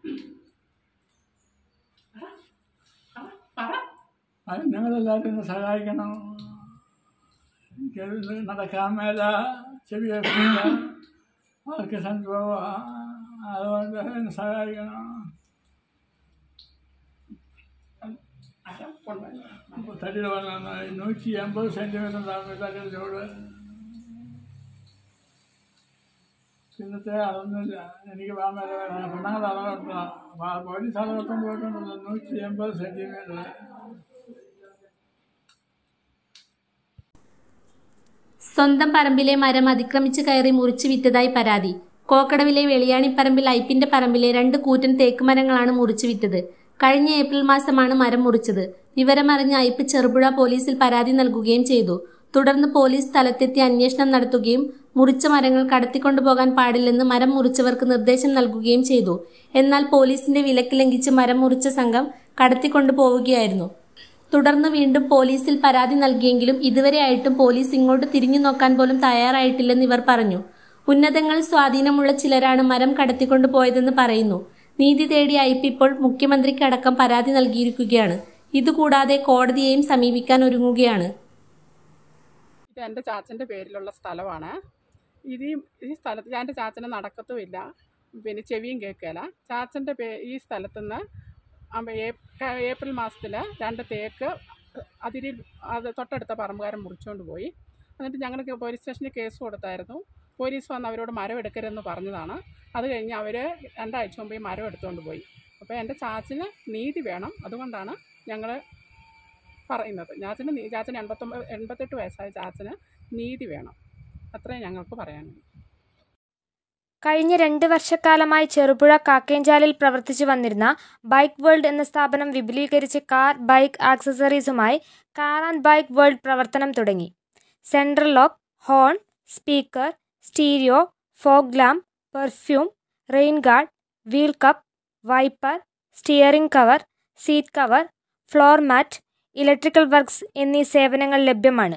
അത് ഞങ്ങളെല്ലാവരും ഒന്ന് സഹായിക്കണം എനിക്കത് നടക്കാൻ മേല ചെവി കേൾക്കില്ല അവർക്ക് സംഭവം അതുകൊണ്ട് എന്നെ സഹായിക്കണം തടിയിൽ വന്ന നൂറ്റി എൺപത് സെൻറ്റിമീറ്റർ ഉണ്ടാകും തടിയുടെ ചൂട് പിന്നത്തെ അതൊന്നുമില്ല എനിക്ക് പോകാൻ മേലെ പെണ്ണുങ്ങൾ അളവെടുത്ത പോലീസ് അളവെടുത്തും പോയിട്ടുണ്ടല്ലോ നൂറ്റി എൺപത് സെൻറ്റിമീറ്റർ സ്വന്തം പറമ്പിലെ മരം അതിക്രമിച്ച് കയറി മുറിച്ചു വിറ്റതായി പരാതി കോക്കടവിലെ വെളിയാണിപ്പറമ്പിൽ ഐപ്പിന്റെ പറമ്പിലെ രണ്ട് കൂറ്റൻ തേക്ക് മരങ്ങളാണ് മുറിച്ചു വിറ്റത് കഴിഞ്ഞ ഏപ്രിൽ മാസമാണ് മരം മുറിച്ചത് വിവരമറിഞ്ഞ ഐപ്പ് ചെറുപുഴ പോലീസിൽ പരാതി നൽകുകയും ചെയ്തു തുടർന്ന് പോലീസ് സ്ഥലത്തെത്തി അന്വേഷണം നടത്തുകയും മുറിച്ച മരങ്ങൾ കടത്തിക്കൊണ്ടുപോകാൻ പാടില്ലെന്ന് മരം മുറിച്ചവർക്ക് നിർദ്ദേശം നൽകുകയും ചെയ്തു എന്നാൽ പോലീസിന്റെ വിലക്ക് ലംഘിച്ച് മരം മുറിച്ച സംഘം കടത്തിക്കൊണ്ടു പോവുകയായിരുന്നു തുടർന്ന് വീണ്ടും പോലീസിൽ പരാതി നൽകിയെങ്കിലും ഇതുവരെയായിട്ടും പോലീസ് ഇങ്ങോട്ട് തിരിഞ്ഞു നോക്കാൻ പോലും തയ്യാറായിട്ടില്ലെന്ന് ഇവർ പറഞ്ഞു ഉന്നതങ്ങളിൽ സ്വാധീനമുള്ള ചിലരാണ് മരം കടത്തിക്കൊണ്ടു പോയതെന്ന് പറയുന്നു നീതി തേടി ഐപ്പ് ഇപ്പോൾ മുഖ്യമന്ത്രിക്ക് അടക്കം പരാതി നൽകിയിരിക്കുകയാണ് ഇതുകൂടാതെ കോടതിയെയും സമീപിക്കാൻ ഒരുങ്ങുകയാണ് ഇത് എൻ്റെ ചാച്ചൻ്റെ പേരിലുള്ള സ്ഥലമാണ് ഇത് ഈ- ഈ സ്ഥലത്ത് ഞാൻ എൻ്റെ ചാച്ചനെ നടക്കത്തുമില്ല പിന്നെ ചെവിയും കേൾക്കുകയില്ല ചാച്ചൻ്റെ പേ ഈ സ്ഥലത്തുനിന്ന് അമ്പ- ഏപ്- ക- ഏപ്രിൽ മാസത്തിൽ രണ്ട് തേക്ക് അതിരി അത് തൊട്ടടുത്ത പറമ്പുകാരൻ മുറിച്ചുകൊണ്ട് പോയി എന്നിട്ട് ഞങ്ങൾ പോലീസ് സ്റ്റേഷനിൽ കേസ് കൊടുത്തായിരുന്നു പോലീസ് വന്ന് അവരോട് മരം എടുക്കരുതെന്ന് പറഞ്ഞതാണ് അത് കഴിഞ്ഞ് അവർ രണ്ടാഴ്ച മുമ്പ് ഈ മരം എടുത്തുകൊണ്ട് പോയി അപ്പോൾ എൻ്റെ ചാച്ചന് നീതി വേണം അതുകൊണ്ടാണ് ഞങ്ങൾ പറയുന്നത് ചാച്ചന് നീ- ചാച്ചന് എൺപത്തൊമ്പത് എൺപത്തെട്ട് വയസ്സായ ചാച്ചന് നീതി വേണം അത്രേ ഞങ്ങൾക്ക് പറയാനുള്ളൂ കഴിഞ്ഞ രണ്ട് വർഷക്കാലമായി ചെറുപുഴ കാക്കേഞ്ചാലിൽ പ്രവർത്തിച്ചു വന്നിരുന്ന ബൈക്ക് വേൾഡ് എന്ന സ്ഥാപനം വിപുലീകരിച്ച് കാർ ബൈക്ക് ആക്സസറീസുമായി കാർ ആൻഡ് ബൈക്ക് വേൾഡ് പ്രവർത്തനം തുടങ്ങി central lock horn speaker stereo fog lamp perfume rain guard wheel cup wiper steering cover seat cover floor mat electrical works എന്നീ സേവനങ്ങൾ ലഭ്യമാണ്